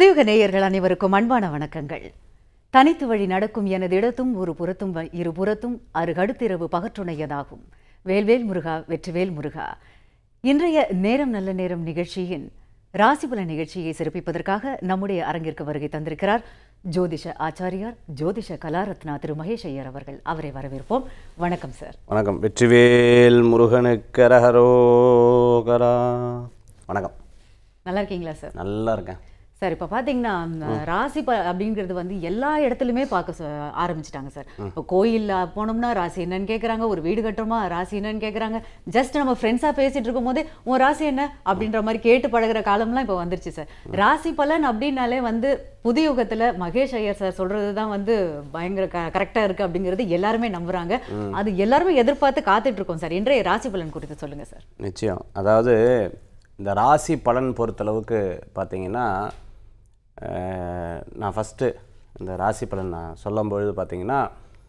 புதியுக நேயர்கள் அனைவருக்கும் அன்பான வணக்கங்கள் தனித்து வழி நடக்கும் எனது இடத்தும் ஒரு புறத்தும் வ- இரு புறத்தும் அருகடுத்திரவு பகற்றுணையதாகும் வேல்வேல் முருகா வெற்றிவேல் முருகா இன்றைய நேரம் நல்ல நேரம் நிகழ்ச்சியின் ராசிபல நிகழ்ச்சியை சிறப்பிப்பதற்காக நம்முடைய அரங்கிற்கு வருகை தந்திருக்கிறார் ஜோதிஷ ஆச்சாரியார் ஜோதிஷ கலாரத்னா திரு மகேஷ் ஐயர் அவர்கள் அவரை வரவேற்போம் வணக்கம் சார் வணக்கம் வெற்றிவேல் முருகனுக்கரஹரோகரா வணக்கம் நல்லா இருக்கீங்களா சார் நல்லா இருக்கேன் சார் இப்போ பார்த்தீங்கன்னா ம், ராசி ப அப்படிங்கிறது வந்து எல்லா இடத்துலையுமே பார்க்க சொ- ஆரம்பிச்சிட்டாங்க சார் இப்போ கோயிலில் போனோம்னா ராசி என்னன்னு கேட்குறாங்க ஒரு வீடு கட்டுறோமா ராசி என்னன்னு கேட்குறாங்க ஜஸ்ட் நம்ம ஃப்ரெண்ட்ஸாக பேசிட்டு இருக்கும்போதே உன் ராசி என்ன அப்படின்ற மாதிரி கேட்டு பழகுற காலம்லாம் இப்போ வந்துருச்சு சார் ராசி பலன் அப்படின்னாலே வந்து புது யுகத்தில் மகேஷ் ஐயர் சார் சொல்றது தான் வந்து பயங்கர க கரெக்டாக இருக்குது அப்படிங்கிறது எல்லாருமே நம்புறாங்க அது எல்லாருமே எதிர்பார்த்து காத்துட்டு இருக்கோம் சார் இன்றைய ராசி பலன் குறித்து சொல்லுங்க சார் நிச்சயம் அதாவது இந்த ராசி பலன் பொறுத்தளவுக்கு பார்த்தீங்கன்னா அஹ், நான் ஃபஸ்ட்டு இந்த ராசி பலன் நான் சொல்லும் பொழுது பார்த்தீங்கன்னா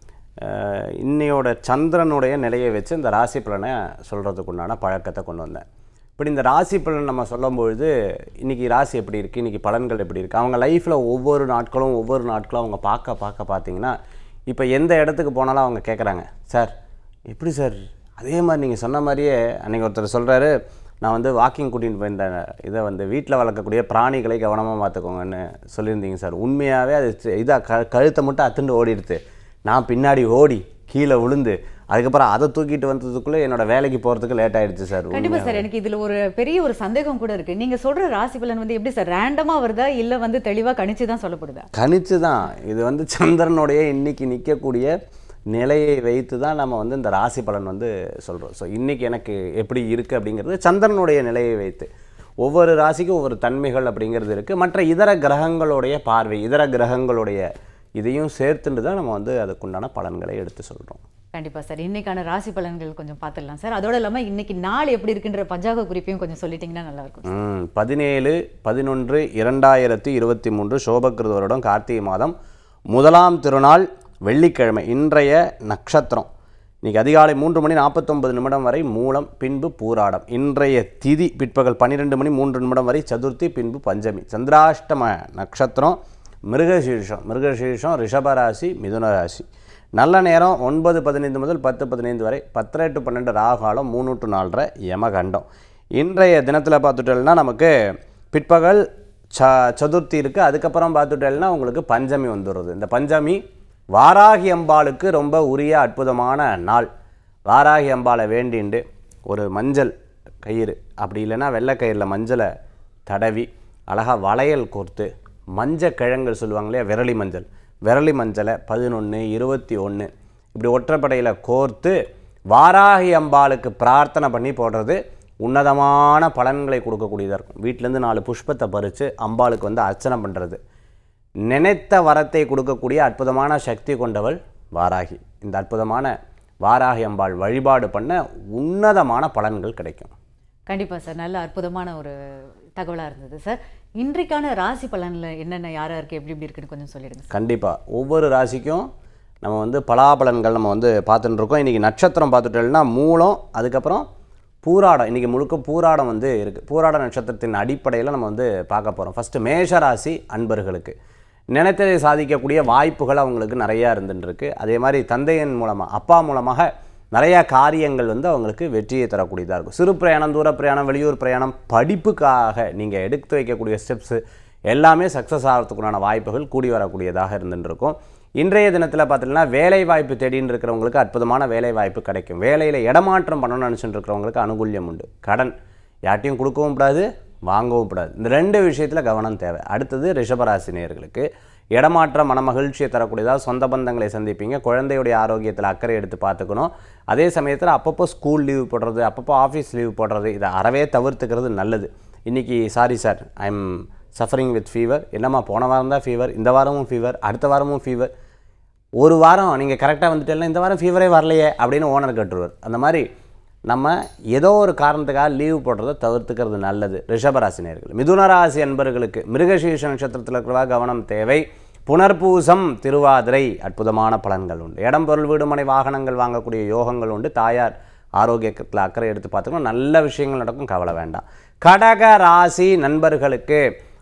அஹ், இன்னையோட சந்திரனுடைய நிலையை வச்சு இந்த ராசி பலனை சொல்கிறதுக்கு உண்டான பழக்கத்தை கொண்டு வந்தேன் இப்படி இந்த ராசி பலன் நம்ம சொல்லும் பொழுது இன்றைக்கி ராசி எப்படி இருக்குது இன்றைக்கி பலன்கள் எப்படி இருக்குது அவங்க லைஃப்பில் ஒவ்வொரு நாட்களும் ஒவ்வொரு நாட்களும் அவங்க பார்க்க பார்க்க பார்த்தீங்கன்னா இப்போ எந்த இடத்துக்கு போனாலும் அவங்க கேட்குறாங்க சார் எப்படி சார் அதே மாதிரி நீங்கள் சொன்ன மாதிரியே அன்றைக்கி ஒருத்தர் சொல்கிறாரு நான் வந்து வாக்கிங் கூட்டிகிட்டு போயிருந்தேன் இதை வந்து வீட்டில் வளர்க்கக்கூடிய பிராணிகளை கவனமாக பார்த்துக்கோங்கன்னு சொல்லியிருந்தீங்க சார் உண்மையாகவே அது இதாக க கழுத்தை மட்டும் அத்துண்டு ஓடிடுது நான் பின்னாடி ஓடி கீழே விழுந்து அதுக்கப்புறம் அதை தூக்கிட்டு வந்ததுக்குள்ளே என்னோட வேலைக்கு போகிறதுக்கு லேட் ஆயிடுச்சு சார் கண்டிப்பா சார் எனக்கு இதுல ஒரு பெரிய ஒரு சந்தேகம் கூட இருக்கு நீங்க சொல்ற ராசி பலன் வந்து எப்படி சார் ரேண்டமா வருதா இல்ல வந்து தெளிவா கணிச்சு தான் சொல்லப்படுதா கணிச்சு தான் இது வந்து சந்திரனுடைய இன்னைக்கு நிற்கக்கூடிய நிலையை வைத்து தான் நம்ம வந்து இந்த ராசி பலன் வந்து சொல்கிறோம் ஸோ இன்னைக்கு எனக்கு எப்படி இருக்குது அப்படிங்கிறது சந்திரனுடைய நிலையை வைத்து ஒவ்வொரு ராசிக்கும் ஒவ்வொரு தன்மைகள் அப்படிங்கிறது இருக்குது மற்ற இதர கிரகங்களுடைய பார்வை இதர கிரகங்களுடைய இதையும் சேர்த்துட்டு தான் நம்ம வந்து அதுக்குண்டான பலன்களை எடுத்து சொல்கிறோம் கண்டிப்பா சார் இன்னைக்கான ராசி பலன்கள் கொஞ்சம் பார்த்துடலாம் சார் அதோட இல்லாம இன்னைக்கு நாள் எப்படி இருக்குன்ற பஞ்சாக குறிப்பையும் கொஞ்சம் சொல்லிட்டீங்கன்னா நல்லா இருக்கும் ம் பதினேழு பதினொன்று இரண்டாயிரத்தி இருபத்தி மூன்று சோபகிருத வருடம் கார்த்திகை மாதம் முதலாம் திருநாள் வெள்ளிக்கிழமை இன்றைய நட்சத்திரம் இன்னைக்கு அதிகாலை மூன்று மணி நாற்பத்தொன்பது நிமிடம் வரை மூலம் பின்பு பூராடம் இன்றைய திதி பிற்பகல் பன்னிரெண்டு மணி மூன்று நிமிடம் வரை சதுர்த்தி பின்பு பஞ்சமி சந்திராஷ்டம நட்சத்திரம் மிருகசீர்ஷம் மிருகசீர்ஷம் ரிஷபராசி மிதுன ராசி நல்ல நேரம் ஒன்பது பதினைந்து முதல் பத்து பதினைந்து வரை பத்தரை டு பன்னெண்டு ராகாலம் மூணு டு நாலரை யமகண்டம் இன்றைய தினத்தில் பார்த்துட்டோம்னா நமக்கு பிற்பகல் ச சதுர்த்தி இருக்குது அதுக்கப்புறம் பார்த்துட்டோம்னா உங்களுக்கு பஞ்சமி வந்துடுறது இந்த பஞ்சமி வாராகி அம்பாளுக்கு ரொம்ப உரிய அற்புதமான நாள் வாராகி அம்பாளை வேண்டிண்டு ஒரு மஞ்சள் கயிறு அப்படி இல்லைன்னா வெள்ளை கயிறில் மஞ்சளை தடவி அழகாக வளையல் கோர்த்து மஞ்சள் கிழங்குகள் சொல்லுவாங்க இல்லையா விரலி மஞ்சள் விரலி மஞ்சளை பதினொன்று இருபத்தி ஒன்று இப்படி ஒற்றைப்படையில் கோர்த்து வாராகி அம்பாளுக்கு பிரார்த்தனை பண்ணி போடுறது உன்னதமான பலன்களை கொடுக்கக்கூடியதாக இருக்கும் வீட்டிலேருந்து நாலு புஷ்பத்தை பறித்து அம்பாளுக்கு வந்து அர்ச்சனை பண்ணுறது நினைத்த வரத்தை கொடுக்கக்கூடிய அற்புதமான சக்தி கொண்டவள் வாராகி இந்த அற்புதமான வாராகி அம்பாள் வழிபாடு பண்ண உன்னதமான பலன்கள் கிடைக்கும் கண்டிப்பா சார் நல்ல அற்புதமான ஒரு தகவலா இருந்தது சார் இன்றைக்கான ராசி பலன்ல என்னென்ன யாரா இருக்கு எப்படி எப்படி இருக்குன்னு கொஞ்சம் சொல்லிடுங்க சார். கண்டிப்பாக ஒவ்வொரு ராசிக்கும் நம்ம வந்து பலாபலன்கள் நம்ம வந்து பார்த்துட்டு இருக்கோம் இன்றைக்கி நட்சத்திரம் பார்த்துட்டோம்னா மூலம் அதுக்கப்புறம் பூராடம் இன்றைக்கி முழுக்க பூராடம் வந்து இருக்குது பூராட நட்சத்திரத்தின் அடிப்படையில் நம்ம வந்து பார்க்க போகிறோம் ஃபஸ்ட்டு மேஷராசி அன்பர்களுக்கு நினைத்ததை சாதிக்கக்கூடிய வாய்ப்புகள் அவங்களுக்கு நிறையா இருந்துட்டு இருக்கு அதே மாதிரி தந்தையின் மூலமாக அப்பா மூலமாக நிறையா காரியங்கள் வந்து அவங்களுக்கு வெற்றியை தரக்கூடியதாக இருக்கும் சிறு பிரயாணம் தூர பிரயாணம் வெளியூர் பிரயாணம் படிப்புக்காக நீங்கள் எடுத்து வைக்கக்கூடிய ஸ்டெப்ஸு எல்லாமே சக்ஸஸ் ஆகிறதுக்குண்டான வாய்ப்புகள் கூடி வரக்கூடியதாக இருந்துட்டு இருக்கும் இன்றைய தினத்தில் பார்த்தீங்கன்னா வேலை வாய்ப்பு தேடின்னு இருக்கிறவங்களுக்கு அற்புதமான வேலை வாய்ப்பு கிடைக்கும் வேலையில் இடமாற்றம் பண்ணணும்னு நினச்சிட்டு இருக்கிறவங்களுக்கு அனுகூல்யம் உண்டு கடன் யார்ட்டையும் கொடுக்கவும் கூடாது வாங்கவும் கூடாது இந்த ரெண்டு விஷயத்தில் கவனம் தேவை அடுத்தது ரிஷபராசி நேயர்களுக்கு இடமாற்றம் மன மகிழ்ச்சியை தரக்கூடியதாக சொந்த பந்தங்களை சந்திப்பீங்க குழந்தையுடைய ஆரோக்கியத்தில் அக்கறை எடுத்து பார்த்துக்கணும் அதே சமயத்தில் அப்பப்போ ஸ்கூல் லீவ் போடுறது அப்பப்போ ஆஃபீஸ் லீவ் போடுறது இதை அறவே தவிர்த்துக்கிறது நல்லது இன்றைக்கி sorry sir I am suffering with fever என்னம்மா போன வாரம் தான் ஃபீவர் இந்த வாரமும் ஃபீவர் அடுத்த வாரமும் ஃபீவர் ஒரு வாரம் நீங்கள் கரெக்டாக வந்துட்டேன்னா இந்த வாரம் ஃபீவரே வரலையே அப்படின்னு ஓனர் கட்டுருவார் அந்த மாதிரி நம்ம ஏதோ ஒரு காரணத்துக்காக லீவ் போடுறதை தவிர்த்துக்கிறது நல்லது ரிஷபராசினியர்கள் மிதுன ராசி அன்பர்களுக்கு மிருகசீர்ஷ நட்சத்திரத்தில் இருக்கிறவா கவனம் தேவை புனர்பூசம் திருவாதிரை அற்புதமான பலன்கள் உண்டு இடம் பொருள் வீடுமனை வாகனங்கள் வாங்கக்கூடிய யோகங்கள் உண்டு தாயார் ஆரோக்கியத்தில் அக்கறை எடுத்து பார்த்துக்கணும் நல்ல விஷயங்கள் நடக்கும் கவலை வேண்டாம் கடக ராசி நண்பர்களுக்கு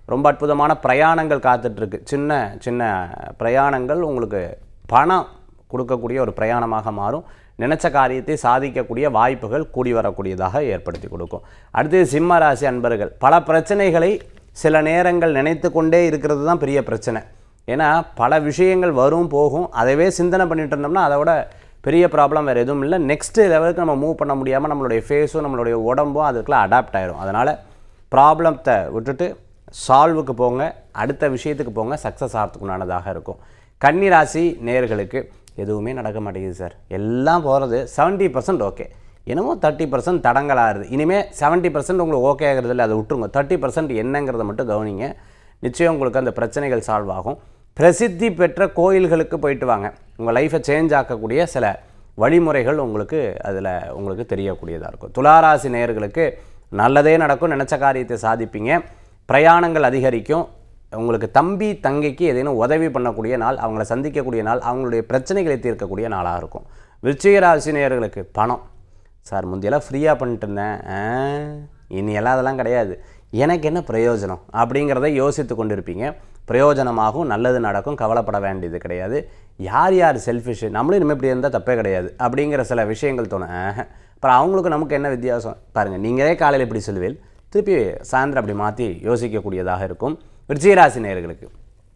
ரொம்ப அற்புதமான பிரயாணங்கள் காத்துட்ருக்கு சின்ன சின்ன பிரயாணங்கள் உங்களுக்கு பணம் கொடுக்கக்கூடிய ஒரு பிரயாணமாக மாறும் நினைச்ச காரியத்தை சாதிக்கக்கூடிய வாய்ப்புகள் கூடி வரக்கூடியதாக ஏற்படுத்தி கொடுக்கும் அடுத்தது சிம்ம ராசி அன்பர்கள் பல பிரச்சனைகளை சில நேரங்கள் நினைத்து கொண்டே இருக்கிறது தான் பெரிய பிரச்சனை ஏன்னா பல விஷயங்கள் வரும் போகும் அதவே சிந்தனை பண்ணிட்டு இருந்தோம்னா அதை விட பெரிய ப்ராப்ளம் வேறு எதுவும் இல்லை நெக்ஸ்ட் லெவலுக்கு நம்ம மூவ் பண்ண முடியாமல் நம்மளுடைய ஃபேஸும் நம்மளுடைய உடம்பும் அதுக்குள்ள அடாப்ட் ஆயிரும் அதனால் ப்ராப்ளத்தை விட்டுட்டு சால்வுக்கு போங்க அடுத்த விஷயத்துக்கு போங்க சக்ஸஸ் ஆகிறதுக்குண்டானதாக இருக்கும் கன்னி ராசி நேர்களுக்கு எதுவுமே நடக்க மாட்டேங்குது சார் எல்லாம் போகிறது 70% பர்சன்ட் ஓகே என்னமோ தேர்ட்டி பர்சன்ட் தடங்கலாகுது இனிமேல் செவன்ட்டி பர்சன்ட் உங்களுக்கு ஓகே ஆகிறது இல்லை அதை விட்டுருங்க தேர்ட்டி பர்சன்ட் என்னங்கிறத மட்டும் கவனிங்க நிச்சயம் உங்களுக்கு அந்த பிரச்சனைகள் சால்வ் ஆகும் பிரசித்தி பெற்ற கோயில்களுக்கு போயிட்டு வாங்க உங்கள் லைஃப்பை சேஞ்ச் ஆக்கக்கூடிய சில வழிமுறைகள் உங்களுக்கு அதில் உங்களுக்கு தெரியக்கூடியதாக இருக்கும் துளாராசி நேயர்களுக்கு நல்லதே நடக்கும் நினச்ச காரியத்தை சாதிப்பீங்க பிரயாணங்கள் அதிகரிக்கும் உங்களுக்கு தம்பி தங்கைக்கு ஏதேனும் உதவி பண்ணக்கூடிய நாள் அவங்கள சந்திக்கக்கூடிய நாள் அவங்களுடைய பிரச்சனைகளை தீர்க்கக்கூடிய நாளாக இருக்கும் விருச்சிக ராசி நேயர்களுக்கு பணம் சார் முந்தியெல்லாம் ஃப்ரீயாக பண்ணிட்டு இருந்தேன் ஆ, இனியெல்லாம் அதெல்லாம் கிடையாது எனக்கு என்ன பிரயோஜனம் அப்படிங்கிறத யோசித்து கொண்டிருப்பீங்க பிரயோஜனமாகும் நல்லது நடக்கும் கவலைப்பட வேண்டியது கிடையாது யார் யார் செல்ஃபிஷ் நம்மளும் இனிமேல் இப்படி இருந்தால் தப்பே கிடையாது அப்படிங்கிற சில விஷயங்கள் தோணும் ஆஹ். அப்புறம் அவங்களுக்கும் நமக்கு என்ன வித்தியாசம் பாருங்கள் நீங்களே காலையில் இப்படி சொல்லுவேல் திருப்பி சாயந்தரம் அப்படி மாற்றி யோசிக்கக்கூடியதாக இருக்கும் விருச்சிகராசி நேயர்களுக்கு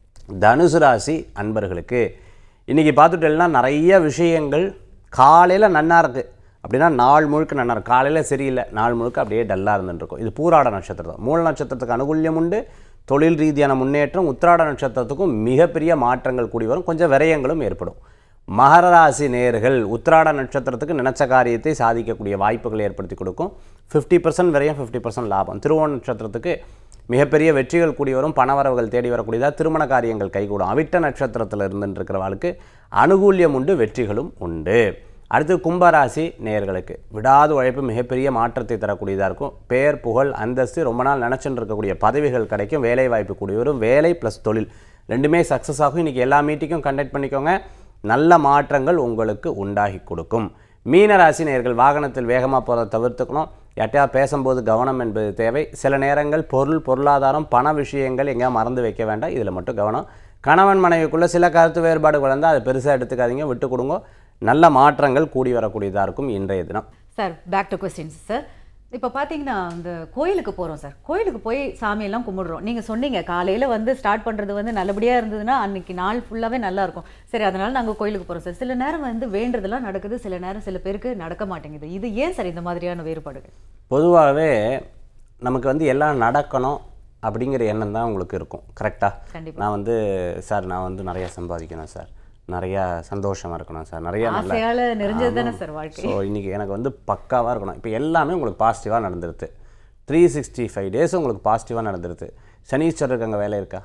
தனுசு ராசி அன்பர்களுக்கு இன்றைக்கி பார்த்துட்டேன்னா நிறைய விஷயங்கள் காலையில் நன்னா இருக்குது அப்படின்னா நாள் முழுக்க நன்னா இருக்கு காலையில் சரியில்லை நாள் முழுக்க அப்படியே டல்லாக இருந்துருக்கும் இது பூராட நட்சத்திரம் தான் மூல நட்சத்திரத்துக்கு அனுகூல்யம் உண்டு தொழில் ரீதியான முன்னேற்றம் உத்திராட நட்சத்திரத்துக்கும் மிகப்பெரிய மாற்றங்கள் கூடி வரும் கொஞ்சம் விரயங்களும் ஏற்படும் மகர ராசி நேயர்கள் உத்திராட நட்சத்திரத்துக்கு நினைச்ச காரியத்தை சாதிக்கக்கூடிய வாய்ப்புகளை ஏற்படுத்தி கொடுக்கும் ஃபிஃப்டி பர்சன்ட் வரையும் ஃபிஃப்டி பர்சன்ட் லாபம் திருவோண நட்சத்திரத்துக்கு மிகப்பெரிய வெற்றிகள் கூடி வரும் பணவரவுகள் தேடி வரக்கூடியதாக திருமண காரியங்கள் கைகூடும் அவிட்ட நட்சத்திரத்தில் இருந்துட்டு இருக்கிறவளுக்கு அனுகூல்யம் உண்டு வெற்றிகளும் உண்டு அடுத்து கும்பராசி நேயர்களுக்கு விடாத உழைப்பு மிகப்பெரிய மாற்றத்தை தரக்கூடியதாக இருக்கும் பேர் புகழ் அந்தஸ்து ரொம்ப நாள் நினச்சிட்டு இருக்கக்கூடிய பதவிகள் கிடைக்கும் வேலை வாய்ப்பு கூடி வரும் வேலை ப்ளஸ் தொழில் ரெண்டுமே சக்ஸஸ் ஆகும் இன்றைக்கி எல்லா மீட்டிங்கும் கண்டக்ட் பண்ணிக்கோங்க நல்ல மாற்றங்கள் உங்களுக்கு உண்டாகி கொடுக்கும் மீன ராசி நேயர்கள் வாகனத்தில் வேகமாக போகிறத தவிர்த்துக்கணும் யார்ட்டையா பேசும்போது கவனம் என்பது தேவை சில நேரங்கள் பொருள் பொருளாதாரம் பண விஷயங்கள் எங்கேயா மறந்து வைக்க வேண்டாம் இதில் மட்டும் கவனம் கணவன் மனைவிக்குள்ளே சில கருத்து வேறுபாடுகள் வந்தால் அதை பெருசாக எடுத்துக்காதீங்க விட்டு கொடுங்க நல்ல மாற்றங்கள் கூடி வரக்கூடியதாக இருக்கும் இன்றைய தினம் sir back to questions sir இப்போ பார்த்தீங்கன்னா இந்த கோயிலுக்கு போகிறோம் சார் கோயிலுக்கு போய் சாமியெல்லாம் கும்பிடுறோம் நீங்கள் சொன்னீங்க காலையில் வந்து ஸ்டார்ட் பண்ணுறது வந்து நல்லபடியாக இருந்ததுன்னா அன்னைக்கு நாள் ஃபுல்லாகவே நல்லா இருக்கும் சரி அதனால நாங்கள் கோயிலுக்கு போகிறோம் சார் சில நேரம் வந்து வேண்டுதெல்லாம் நடக்குது சில நேரம் சில பேருக்கு நடக்க மாட்டேங்குது இது ஏன் சார் இந்த மாதிரியான வேறுபாடுகள் பொதுவாகவே நமக்கு வந்து எல்லாம் நடக்கணும் அப்படிங்கிற எண்ணம் தான் உங்களுக்கு இருக்கும் கரெக்டாக கண்டிப்பா. நான் வந்து சார் நான் வந்து நிறையா சம்பாதிக்கணும் சார் நிறையா சந்தோஷமாக இருக்கணும் சார் நிறையா நல்ல ஆசையால நிறைஞ்சது தானே சார் வாழ்க்கை ஸோ இன்றைக்கி எனக்கு வந்து பக்காவாக இருக்கணும் இப்போ எல்லாமே உங்களுக்கு பாசிட்டிவாக நடந்துருது த்ரீ சிக்ஸ்டி ஃபைவ் டேஸ் உங்களுக்கு பாசிட்டிவாக நடந்துருது சனீஸ்வரருக்கு அங்கே வேலை இருக்கா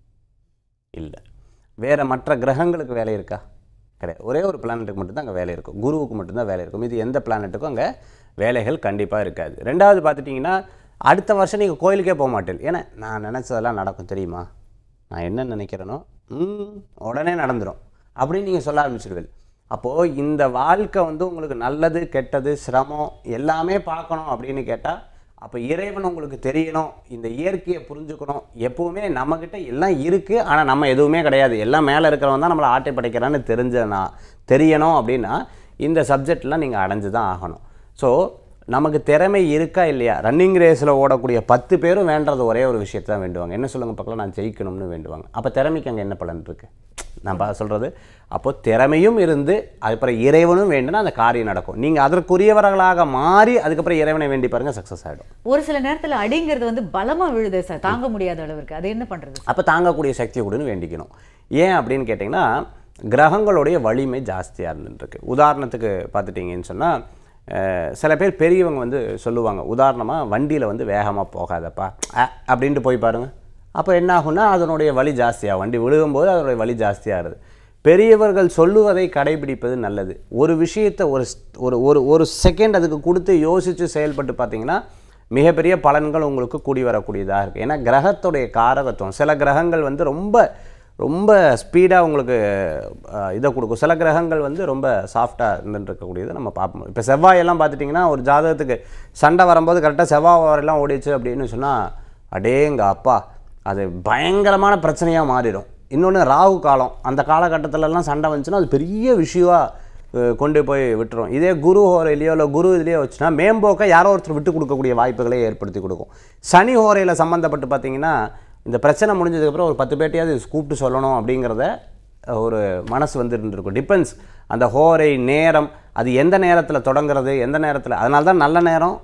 இல்லை வேறு மற்ற கிரகங்களுக்கு வேலை இருக்கா கிடையாது ஒரே ஒரு பிளானட்டுக்கு மட்டும்தான் அங்கே வேலை இருக்கும் குருவுக்கு மட்டும்தான் வேலை இருக்கும் இது எந்த பிளானட்டுக்கும் அங்கே வேலைகள் கண்டிப்பாக இருக்காது ரெண்டாவது பார்த்துட்டிங்கன்னா அடுத்த வருஷம் நீங்கள் கோயிலுக்கே போக மாட்டேன் ஏன்னா நான் நினச்சதெல்லாம் நடக்கும் தெரியுமா நான் என்ன நினைக்கிறேனோ ம், உடனே நடந்துடும் அப்படின்னு நீங்கள் சொல்ல ஆரம்பிச்சிடுவீங்க அப்போது இந்த வாழ்க்கை வந்து உங்களுக்கு நல்லது கெட்டது சிரமம் எல்லாமே பார்க்கணும் அப்படின்னு கேட்டால் அப்போ இறைவன் உங்களுக்கு தெரியணும் இந்த இயற்கையை புரிஞ்சுக்கணும் எப்பவுமே நம்மக்கிட்ட எல்லாம் இருக்குது ஆனால் நம்ம எதுவுமே கிடையாது எல்லாம் மேலே இருக்கிறவன் தான் நம்மளை ஆட்டை படைக்கிறான்னு தெரிஞ்சனா தெரியணும் அப்படின்னா இந்த சப்ஜெக்ட்லாம் நீங்கள் அடைஞ்சு தான் ஆகணும் ஸோ நமக்கு திறமை இருக்கா இல்லையா ரன்னிங் ரேஸில் ஓடக்கூடிய பத்து பேரும் வேண்டது ஒரே ஒரு விஷயத்தை தான் வேண்டுவாங்க என்ன சொல்லுங்க பக்கம் நான் ஜெயிக்கணும்னு வேண்டுவாங்க அப்போ திறமைக்கு அங்கே என்ன பலன் இருக்குது நான் பா சொல்கிறது அப்போ திறமையும் இருந்து அதுக்கப்புறம் இறைவனும் வேண்டுனா அந்த காரியம் நடக்கும் நீங்கள் அதற்குரியவர்களாக மாறி அதுக்கப்புறம் இறைவனை வேண்டி பாருங்கள் சக்ஸஸ் ஆகிடும் ஒரு சில நேரத்துல அடிங்கிறது வந்து பலமா விழுது சார் தாங்க முடியாத அளவிற்கு அது என்ன பண்றது அப்போ தாங்கக்கூடிய சக்தியை கொடுன்னு வேண்டிக்கணும் ஏன் அப்படின்னு கேட்டிங்கன்னா கிரகங்களுடைய வலிமை ஜாஸ்தியாக இருந்துருக்கு உதாரணத்துக்கு பார்த்துட்டிங்கன்னு சொன்னால் சில பேர் பெரியவங்க வந்து சொல்லுவாங்க உதாரணமாக வண்டியில் வந்து வேகமாக போகாதப்பா அ அப்படின்ட்டு போய் பாருங்க அப்போ என்ன ஆகும்னா அதனுடைய வலி ஜாஸ்தியாகும் வண்டி விழுகும்போது அதனுடைய வலி ஜாஸ்தியாகுது பெரியவர்கள் சொல்லுவதை கடைபிடிப்பது நல்லது ஒரு விஷயத்தை ஒரு ஸ்- ஒரு ஒரு ஒரு செகண்ட் அதுக்கு கொடுத்து யோசித்து செயல்பட்டு பார்த்தீங்கன்னா மிகப்பெரிய பலன்கள் உங்களுக்கு கூடி வரக்கூடியதாக இருக்குது ஏன்னா கிரகத்துடைய காரகத்துவம் சில கிரகங்கள் வந்து ரொம்ப ரொம்ப ஸ்பீடாக உங்களுக்கு அஹ், இதை கொடுக்கும் சில கிரகங்கள் வந்து ரொம்ப சாஃப்டாக இருந்துட்டு இருக்கக்கூடியதை நம்ம பார்ப்போம் இப்போ செவ்வாயெல்லாம் பார்த்துட்டிங்கன்னா ஒரு ஜாதகத்துக்கு சண்டை வரும்போது கரெக்டாக செவ்வாய் வரையெல்லாம் ஓடிச்சு அப்படின்னு சொன்னால் அடேங்க அப்பா அது பயங்கரமான பிரச்சனையாக மாறிடும் இன்னொன்று ராகு காலம் அந்த காலகட்டத்திலலாம் சண்டை வந்துச்சுன்னா அது பெரிய விஷயமாக கொண்டு போய் விட்டுரும் இதே குரு ஹோரையிலையோ இல்லை குரு இதுலேயோ வச்சுன்னா மேம்போக்கை யாரோ ஒருத்தர் விட்டு கொடுக்கக்கூடிய வாய்ப்புகளை ஏற்படுத்தி கொடுக்கும் சனி ஹோரையில் சம்மந்தப்பட்டு பார்த்தீங்கன்னா இந்த பிரச்சனை முடிஞ்சதுக்கப்புறம் ஒரு பத்து பேட்டையாவது கூப்பிட்டு சொல்லணும் அப்படிங்கிறத ஒரு மனசு வந்து இருந்திருக்கும் டிபெண்ட்ஸ் அந்த ஹோரை நேரம் அது எந்த நேரத்தில் தொடங்குறது எந்த நேரத்தில் அதனால தான் நல்ல நேரம்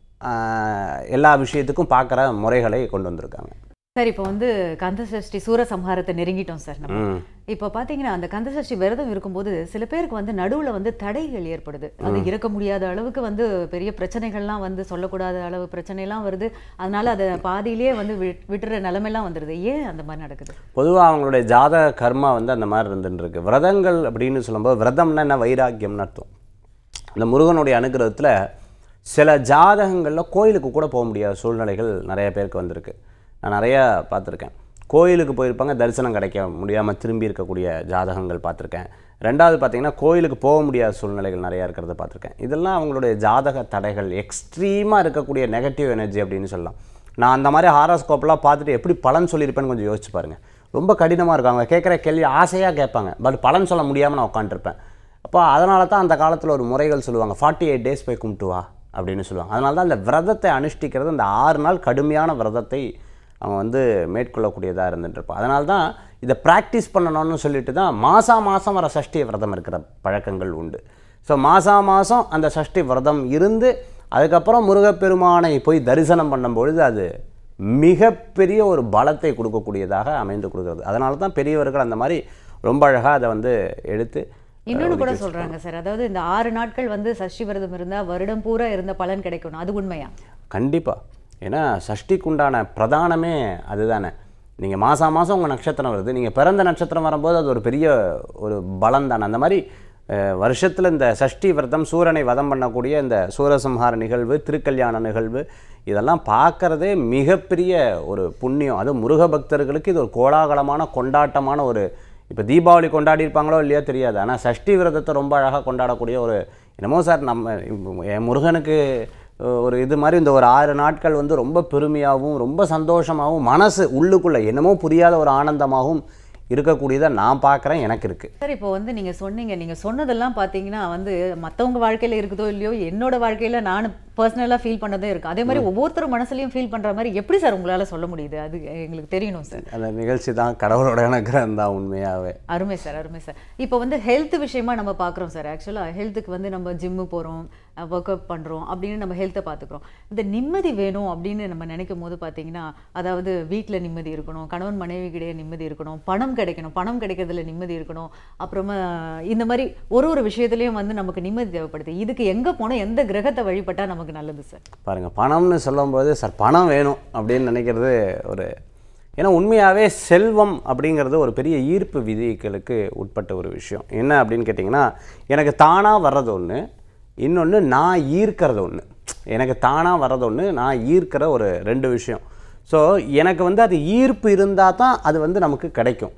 ஆஹ், எல்லா விஷயத்துக்கும் பார்க்குற முறைகளை கொண்டு வந்திருக்காங்க சார் இப்போ வந்து கந்தசஷ்டி சூரசம்ஹாரத்தை நெருங்கிட்டோம் சார் நம்ம ம் இப்போ பாத்தீங்கன்னா அந்த கந்தசஷ்டி விரதம் இருக்கும்போது சில பேருக்கு வந்து நடுவுல வந்து தடைகள் ஏற்படுது அது இருக்க முடியாத அளவுக்கு வந்து பெரிய பிரச்சனைகள்லாம் வந்து சொல்லக்கூடாத அளவு பிரச்சனைலாம் வருது அதனால அதை பாதியிலேயே வந்து விட்- விட்டுற நிலைமைலாம் வந்துடுது ஏன் அந்த மாதிரி நடக்குது பொதுவாக அவங்களுடைய ஜாதக கர்மா வந்து அந்த மாதிரி இருந்துட்டு இருக்கு விரதங்கள் அப்படின்னு சொல்லும்போது விரதம்னா என்ன வைராக்கியம்னு அர்த்தம் இந்த முருகனுடைய அனுகிரகத்தில் சில ஜாதகங்களில் கோயிலுக்கு கூட போக முடியாத சூழ்நிலைகள் நிறைய பேருக்கு வந்திருக்கு நான் நிறையா பார்த்துருக்கேன் கோயிலுக்கு போயிருப்பாங்க தரிசனம் கிடைக்க முடியாமல் திரும்பி இருக்கக்கூடிய ஜாதகங்கள் பார்த்துருக்கேன் ரெண்டாவது பார்த்தீங்கன்னா கோயிலுக்கு போக முடியாத சூழ்நிலைகள் நிறையா இருக்கிறத பார்த்துருக்கேன் இதெல்லாம் அவங்களுடைய ஜாதக தடைகள் எக்ஸ்ட்ரீமாக இருக்கக்கூடிய நெகட்டிவ் எனர்ஜி அப்படின்னு சொல்லலாம் நான் அந்த மாதிரி ஹாரோஸ்கோப்லாம் பார்த்துட்டு எப்படி பலன் சொல்லியிருப்பேன்னு கொஞ்சம் யோசிச்சு பாருங்கள் ரொம்ப கடினமாக இருக்கும் அவங்க கேட்குற கேள்வி ஆசையாக கேட்பாங்க பட் பலன் சொல்ல முடியாமல் நான் உட்காந்துருப்பேன் அப்போ அதனால தான் அந்த காலத்தில் ஒரு முறைகள் சொல்லுவாங்க ஃபார்ட்டி எயிட் டேஸ் போய் கும்பிட்டு வா அப்படின்னு சொல்லுவாங்க அதனால தான் அந்த விரதத்தை அனுஷ்டிக்கிறது அந்த ஆறு நாள் கடுமையான விரதத்தை அவங்க வந்து மேற்கொள்ளக்கூடியதாக இருந்துட்டு இருப்பான் அதனால தான் இதை ப்ராக்டிஸ் பண்ணணும்னு சொல்லிட்டு தான் மாதம் மாதம் வர சஷ்டி விரதம் இருக்கிற பழக்கங்கள் உண்டு ஸோ மாதம் மாதம் அந்த சஷ்டி விரதம் இருந்து அதுக்கப்புறம் முருகப்பெருமானை போய் தரிசனம் பண்ணும்பொழுது அது மிகப்பெரிய ஒரு பலத்தை கொடுக்கக்கூடியதாக அமைந்து கொடுக்கிறது அதனால தான் பெரியவர்கள் அந்த மாதிரி ரொம்ப அழகாக அதை வந்து எடுத்து இன்னொன்னு கூட சொல்றாங்க சார் அதாவது இந்த ஆறு நாட்கள் வந்து சஷ்டி விரதம் இருந்தா வருடம் பூரா இருந்த பலன் கிடைக்கணும் அது உண்மையா கண்டிப்பாக ஏன்னா சஷ்டிக்கு உண்டான பிரதானமே அதுதானே நீங்கள் மாதம் மாதம் உங்கள் நட்சத்திரம் வருது நீங்கள் பிறந்த நட்சத்திரம் வரும்போது அது ஒரு பெரிய ஒரு பலம் தானே அந்த மாதிரி வருஷத்தில் இந்த சஷ்டி விரதம் சூரனை வதம் பண்ணக்கூடிய இந்த சூரசம்ஹார நிகழ்வு திருக்கல்யாண நிகழ்வு இதெல்லாம் பார்க்கறதே மிகப்பெரிய ஒரு புண்ணியம் அது முருக பக்தர்களுக்கு இது ஒரு கோலாகலமான கொண்டாட்டமான ஒரு இப்போ தீபாவளி கொண்டாடி இருப்பாங்களோ இல்லையோ தெரியாது ஆனால் சஷ்டி விரதத்தை ரொம்ப அழகாக கொண்டாடக்கூடிய ஒரு என்னமோ சார் நம்ம என் முருகனுக்கு அஹ், ஒரு இது மாதிரி இந்த ஒரு ஆறு நாட்கள் வந்து ரொம்ப பெருமையாகவும் ரொம்ப சந்தோஷமாகவும் மனசு உள்ளுக்குள்ளே என்னமோ புரியாத ஒரு ஆனந்தமாகவும் இருக்கக்கூடியதை நான் பார்க்குறேன் எனக்கு இருக்குது சார் இப்போ வந்து நீங்க சொன்னீங்க நீங்க சொன்னதெல்லாம் பாத்தீங்கன்னா வந்து மத்தவங்க வாழ்க்கையில இருக்குதோ இல்லையோ என்னோட வாழ்க்கையில நான் பர்சனலா ஃபீல் பண்ணதே இருக்கு அதே மாதிரி ஒவ்வொருத்தரும் மனசுலயும் ஃபீல் பண்ற மாதிரி எப்படி சார் உங்களால சொல்ல முடியுது அது எங்களுக்கு தெரியணும் சார் அந்த நிகழ்ச்சி தான் கடவுளோட அனுகிரகம் தான் உண்மையாகவே அருமை சார் அருமை சார் இப்போ வந்து ஹெல்த் விஷயமா நம்ம பார்க்குறோம் சார் ஆக்சுவலாக ஹெல்த்துக்கு வந்து நம்ம ஜிம்மு போகிறோம் ஒர்க் அவுட் பண்ணுறோம் அப்படின்னு நம்ம ஹெல்த்தை பார்த்துக்குறோம் இந்த நிம்மதி வேணும் அப்படின்னு நம்ம நினைக்கும் போது பார்த்தீங்கன்னா அதாவது வீட்டில் நிம்மதி இருக்கணும் கணவன் மனைவிக்கிடையே நிம்மதி இருக்கணும் பணம் கிடைக்கணும் பணம் கிடைக்கிறதுல நிம்மதி இருக்கணும் அப்புறமா இந்த மாதிரி ஒரு ஒரு விஷயத்துலையும் வந்து நமக்கு நிம்மதி தேவைப்படுது இதுக்கு எங்கே போனால் எந்த கிரகத்தை வழிபட்டால் நமக்கு நல்லது சார் பாருங்கள் பணம்னு சொல்லும்போது சார் பணம் வேணும் அப்படின்னு நினைக்கிறது ஒரு ஏன்னா உண்மையாகவே செல்வம் அப்படிங்கிறது ஒரு பெரிய ஈர்ப்பு விதிகளுக்கு உட்பட்ட ஒரு விஷயம் என்ன அப்படின்னு கேட்டிங்கன்னா எனக்கு தானாக வர்றது ஒன்று இன்னொன்று நான் ஈர்க்கிறது ஒன்று எனக்கு தானாக வர்றது ஒன்று நான் ஈர்க்கிற ஒரு ரெண்டு விஷயம் ஸோ எனக்கு வந்து அது ஈர்ப்பு இருந்தால் தான் அது வந்து நமக்கு கிடைக்கும்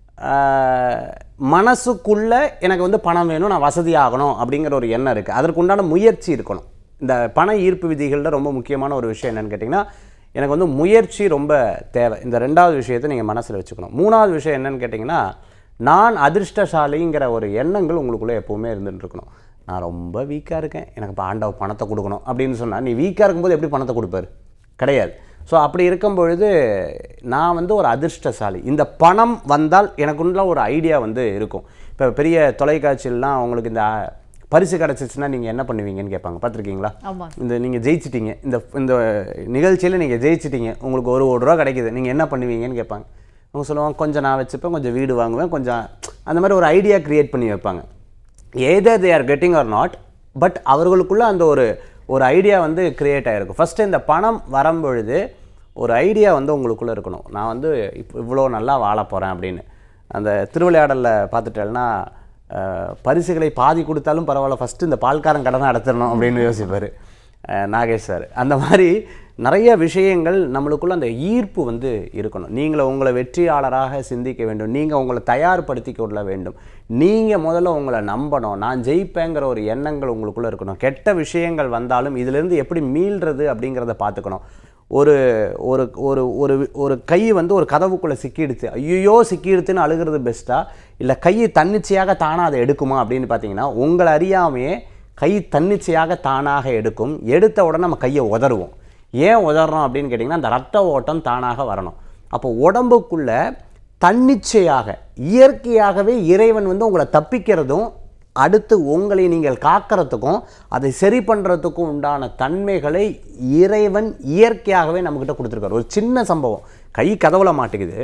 ஆஹ், மனசுக்குள்ள எனக்கு வந்து பணம் வேணும் நான் வசதி ஆகணும் அப்படிங்கிற ஒரு எண்ணம் இருக்குது அதற்குண்டான முயற்சி இருக்கணும் இந்த பண ஈர்ப்பு விதிகளில் ரொம்ப முக்கியமான ஒரு விஷயம் என்னன்னு கேட்டிங்கன்னா எனக்கு வந்து முயற்சி ரொம்ப தேவை இந்த ரெண்டாவது விஷயத்தை நீங்கள் மனசில் வச்சுக்கணும் மூணாவது விஷயம் என்னன்னு கேட்டிங்கன்னா நான் அதிர்ஷ்டசாலிங்கிற ஒரு எண்ணங்கள் உங்களுக்குள்ளே எப்போவுமே இருந்துட்டு இருக்கணும் நான் ரொம்ப வீக்காக இருக்கேன் எனக்கு இப்போ ஆண்டவ பணத்தை கொடுக்கணும் அப்படின்னு சொன்னால் நீ வீக்காக இருக்கும்போது எப்படி பணத்தை கொடுப்பாரு கிடையாது ஸோ அப்படி இருக்கும் பொழுது நான் வந்து ஒரு அதிர்ஷ்டசாலி இந்த பணம் வந்தால் எனக்குள்ள ஒரு ஐடியா வந்து இருக்கும் இப்போ பெரிய தொலைக்காட்சியிலலாம் அவங்களுக்கு இந்த பரிசு கிடச்சிச்சின்னா நீங்கள் என்ன பண்ணுவீங்கன்னு கேட்பாங்க பார்த்துருக்கீங்களா ஆமாம் இந்த நீங்கள் ஜெயிச்சிட்டீங்க இந்த இந்த நிகழ்ச்சியில் நீங்கள் ஜெயிச்சிட்டீங்க உங்களுக்கு ஒரு கோடி ரூபா கிடைக்குது நீங்கள் என்ன பண்ணுவீங்கன்னு கேட்பாங்க அவங்க சொல்லுவாங்க கொஞ்சம் நான் வச்சுப்பேன் கொஞ்சம் வீடு வாங்குவேன் கொஞ்சம் அந்த மாதிரி ஒரு ஐடியா க்ரியேட் பண்ணி வைப்பாங்க either they are getting or not but அவர்களுக்குள்ள அந்த ஒரு ஒரு ஐடியா வந்து கிரியேட் ஆகிருக்கும் ஃபஸ்ட்டு இந்த பணம் வரும்பொழுது ஒரு ஐடியா வந்து உங்களுக்குள்ளே இருக்கணும் நான் வந்து இப்போ இவ்வளோ நல்லா வாழ போகிறேன் அப்படின்னு அந்த திருவிளையாடலில் பார்த்துட்டேன்னா அஹ், பரிசுகளை பாதி கொடுத்தாலும் பரவாயில்ல ஃபஸ்ட்டு இந்த பால்காரன் கடனை அடைச்சிடணும் அப்படின்னு யோசிப்பார் அஹ், நாகேஷ் சார் அந்த மாதிரி நிறைய விஷயங்கள் நம்மளுக்குள்ள அந்த ஈர்ப்பு வந்து இருக்கணும் நீங்களை உங்களை வெற்றியாளராக சிந்திக்க வேண்டும் நீங்கள் உங்களை தயார்படுத்தி கொள்ள வேண்டும் நீங்கள் முதல்ல உங்களை நம்பணும் நான் ஜெயிப்பேங்கிற ஒரு எண்ணங்கள் உங்களுக்குள்ளே இருக்கணும் கெட்ட விஷயங்கள் வந்தாலும் இதிலிருந்து எப்படி மீள்றது அப்படிங்கிறத பார்த்துக்கணும் ஒரு ஒரு ஒரு ஒரு ஒரு கை வந்து ஒரு கதவுக்குள்ளே சிக்கிடுச்சு ஐயோ சிக்கிடுச்சுன்னு அழுகிறது பெஸ்ட்டா இல்லை கை தன்னிச்சையாக தானாக அதை எடுக்குமா அப்படின்னு பார்த்தீங்கன்னா உங்களை அறியாமையே கை தன்னிச்சையாக தானாக எடுக்கும் எடுத்த உடனே நம்ம கையை உதறுவோம் ஏன் உதறோம் அப்படின்னு கேட்டிங்கன்னா அந்த ரத்த ஓட்டம் தானாக வரணும் அப்போ உடம்புக்குள்ள தன்னிச்சையாக இயற்கையாகவே இறைவன் வந்து உங்களை தப்பிக்கிறதும் அடுத்து உங்களை நீங்கள் காக்கிறதுக்கும் அதை சரி பண்ணுறதுக்கும் உண்டான தன்மைகளை இறைவன் இயற்கையாகவே நம்மக்கிட்ட கொடுத்துருக்காரு ஒரு சின்ன சம்பவம் கை கதவுல மாட்டுக்குது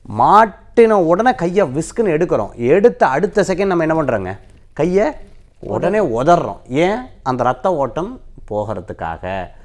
மாட்டின உடனே கையை விஸ்குன்னு எடுக்கிறோம் எடுத்த அடுத்த செகண்ட் நம்ம என்ன பண்ணுறோங்க கையை உடனே உதறோம் ஏன் அந்த ரத்த ஓட்டம் போகிறதுக்காக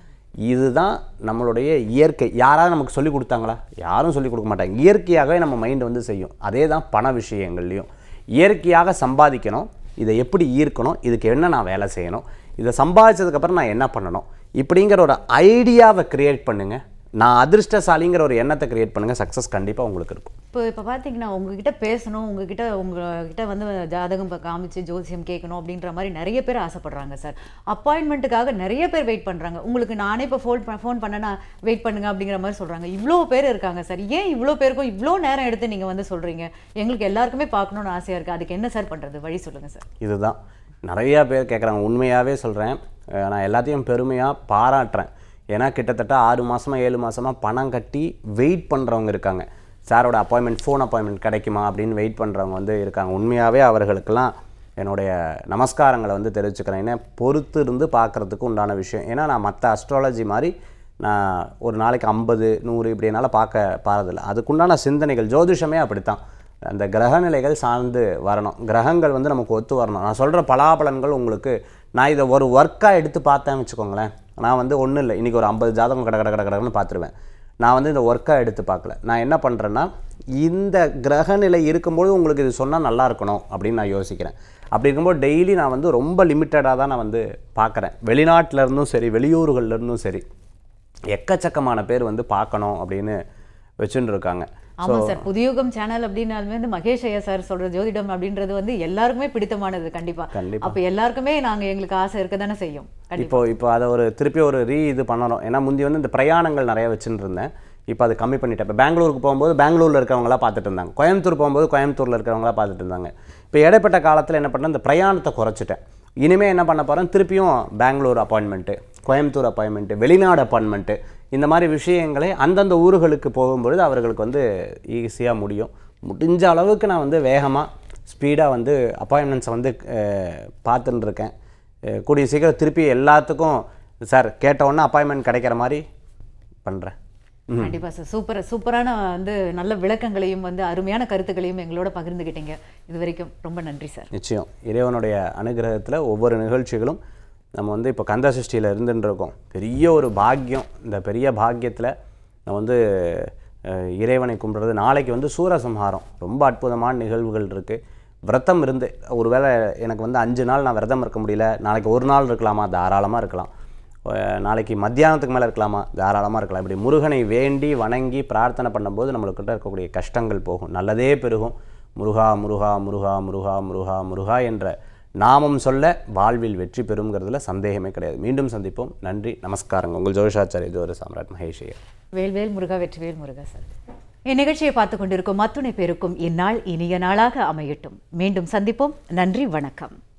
இதுதான் நம்மளுடைய இயற்கை யாராவது நமக்கு சொல்லி கொடுத்தாங்களா யாரும் சொல்லி கொடுக்க மாட்டாங்க இயற்கையாகவே நம்ம மைண்ட் வந்து செய்யும் அதே தான் பண விஷயங்கள்லையும் இயற்கையாக சம்பாதிக்கணும் இதை எப்படி ஈர்க்கணும் இதுக்கு என்ன நான் வேலை செய்யணும் இதை சம்பாதிச்சதுக்கப்புறம் நான் என்ன பண்ணணும் இப்படிங்கிற ஒரு ஐடியாவை கிரியேட் பண்ணுங்கள் நான் அதிர்ஷ்டசாலிங்கிற ஒரு எண்ணத்தை கிரியேட் பண்ணுங்கள் சக்ஸஸ் கண்டிப்பாக உங்களுக்கு இருக்கும் இப்போ இப்போ பார்த்தீங்கன்னா உங்ககிட்ட பேசணும் உங்ககிட்ட உங்ககிட்ட வந்து ஜாதகம் பா- காமிச்சு ஜோசியம் கேட்கணும் அப்படின்ற மாதிரி நிறைய பேர் ஆசைப்படுறாங்க சார் அப்பாயின்மெண்ட்டுக்காக நிறைய பேர் வெயிட் பண்ணுறாங்க உங்களுக்கு நானே இப்போ ஃபோன் ஃபோன் பண்ணனா வெயிட் பண்ணுங்க அப்படிங்கிற மாதிரி சொல்கிறாங்க இவ்வளோ பேர் இருக்காங்க சார் ஏன் இவ்வளோ பேருக்கும் இவ்வளோ நேரம் எடுத்து நீங்கள் வந்து சொல்கிறீங்க எங்களுக்கு எல்லாருக்குமே பார்க்கணும்னு ஆசையாக இருக்குது அதுக்கு என்ன சார் பண்ணுறது வழி சொல்லுங்கள் சார் இதுதான் நிறையா பேர் கேட்குறாங்க உண்மையாகவே சொல்கிறேன் நான் எல்லாத்தையும் பெருமையாக பாராட்டுறேன் ஏன்னா கிட்டத்தட்ட ஆறு மாதமாக ஏழு மாதமாக பணம் கட்டி வெயிட் பண்ணுறவங்க இருக்காங்க சாரோட அப்பாயின்மெண்ட் ஃபோன் அப்பாயின்மெண்ட் கிடைக்குமா அப்படின்னு வெயிட் பண்ணுறவங்க வந்து இருக்காங்க உண்மையாகவே அவர்களுக்கெல்லாம் என்னுடைய நமஸ்காரங்களை வந்து தெரிவிச்சுக்கிறேன் ஏன்னா பொறுத்து இருந்து பார்க்குறதுக்கு உண்டான விஷயம் ஏன்னா நான் மற்ற அஸ்ட்ராலஜி மாதிரி நான் ஒரு நாளைக்கு ஐம்பது நூறு இப்படி என்னால் பார்க்க பாரதில்லை அதுக்குண்டான சிந்தனைகள் ஜோதிஷமே அப்படித்தான் அந்த கிரகநிலைகள் சார்ந்து வரணும் கிரகங்கள் வந்து நமக்கு ஒத்து வரணும் நான் சொல்கிற பலாபலன்கள் உங்களுக்கு நான் இதை ஒரு ஒர்க்காக எடுத்து பார்த்தேன்னு வச்சுக்கோங்களேன் நான் வந்து ஒன்றும் இல்லை இன்றைக்கி ஒரு ஐம்பது ஜாதகம் கட கட கட கடன்னு பார்த்துருவேன் நான் வந்து இந்த ஒர்க்காக எடுத்து பார்க்கல நான் என்ன பண்ணுறேன்னா இந்த கிரகநிலை இருக்கும்போது உங்களுக்கு இது சொன்னால் நல்லா இருக்கணும் அப்படின்னு நான் யோசிக்கிறேன் அப்படி இருக்கும்போது டெய்லி நான் வந்து ரொம்ப லிமிட்டடாக தான் நான் வந்து பார்க்குறேன் வெளிநாட்டுல இருந்தும் சரி வெளியூர்கள்ல இருந்தும் சரி எக்கச்சக்கமான பேர் வந்து பார்க்கணும் அப்படின்னு வச்சுட்டு இருக்காங்க ஆமாம் சார் புதியுகம் சேனல் அப்படின்னாலுமே வந்து மகேஷ் ஐயா சார் சொல்ற ஜோதிடம் அப்படின்றது வந்து எல்லாருக்குமே பிடித்தமானது கண்டிப்பா கண்டிப்பா. அப்ப எல்லாருக்குமே நாங்க எங்களுக்கு ஆசை இருக்க தானே செய்யும் கண்டிப்பா இப்போ இப்போ அதை ஒரு திருப்பி ஒரு ரீ இது பண்ணணும் ஏன்னா முந்தி வந்து இந்த பிரயாணங்கள் நிறைய வச்சுட்டு இருந்தேன் இப்போ அது கம்மி பண்ணிட்டேன் இப்போ பெங்களூருக்கு போகும்போது பெங்களூரில் இருக்கிறவங்களா பார்த்துட்டு இருந்தாங்க கோயம்புத்தூர் போகும்போது கோயம்புத்தூரில் இருக்கிறவங்களா பார்த்துட்டு இருந்தாங்க இப்போ இடைப்பட்ட காலத்தில் என்ன பண்ணேன் இந்த பிரயாணத்தை குறைச்சிட்டேன் இனிமேல் என்ன பண்ண போகிறேன் திருப்பியும் பெங்களூர் அப்பாயின்மெண்ட்டு கோயம்புத்தூர் அப்பாயின்மெண்ட்டு வெளிநாடு அப்பாயின்மெண்ட்டு இந்த மாதிரி விஷயங்களை அந்தந்த ஊர்களுக்கு போகும்பொழுது அவர்களுக்கு வந்து ஈஸியாக முடியும் முடிஞ்ச அளவுக்கு நான் வந்து வேகமாக ஸ்பீடாக வந்து அப்பாயின்மெண்ட்ஸை வந்து அஹ், பார்த்துட்டு இருக்கேன் அஹ், கூடிய சீக்கிரம் திருப்பி எல்லாத்துக்கும் சார் கேட்ட உடனே அப்பாயின்மெண்ட் கிடைக்கிற மாதிரி பண்ணுறேன் கண்டிப்பா சார் சூப்பர் சூப்பரான வந்து நல்ல விளக்கங்களையும் வந்து அருமையான கருத்துக்களையும் எங்களோட பகிர்ந்துகிட்டீங்க இது வரைக்கும் ரொம்ப நன்றி சார் நிச்சயம் இறைவனுடைய அனுகிரகத்தில் ஒவ்வொரு நிகழ்ச்சிகளும் நம்ம வந்து இப்போ கந்த சஷ்டியில் இருந்துட்டு இருக்கோம் பெரிய ஒரு பாக்கியம் இந்த பெரிய பாக்கியத்தில் நம்ம வந்து அஹ், இறைவனை கும்பிட்றது நாளைக்கு வந்து சூரசம்ஹாரம் ரொம்ப அற்புதமான நிகழ்வுகள் இருக்குது விரதம் இருந்து ஒருவேளை எனக்கு வந்து அஞ்சு நாள் நான் விரதம் இருக்க முடியல நாளைக்கு ஒரு நாள் இருக்கலாமா தாராளமாக இருக்கலாம் அஹ், நாளைக்கு மத்தியானத்துக்கு மேலே இருக்கலாமா தாராளமாக இருக்கலாம் இப்படி முருகனை வேண்டி வணங்கி பிரார்த்தனை பண்ணும்போது நம்மளுக்கிட்ட இருக்கக்கூடிய கஷ்டங்கள் போகும் நல்லதே பெருகும் முருகா முருகா முருகா முருகா முருகா முருகா என்ற நாமம் சொல்ல வாழ்வில் வெற்றி பெறுங்கிறதுல சந்தேகமே கிடையாது மீண்டும் சந்திப்போம் நன்றி நமஸ்காரங்க உங்கள் ஜோஷாச்சாரிய இது ஒரு சாம்ராட் மகேஷ் ஐயர் வேல்வேல் முருகா வெற்றிவேல் முருகா சார் இந்நிகழ்ச்சியை பார்த்து கொண்டிருக்கும் அத்துணை பேருக்கும் இந்நாள் இனிய நாளாக அமையட்டும் மீண்டும் சந்திப்போம் நன்றி வணக்கம்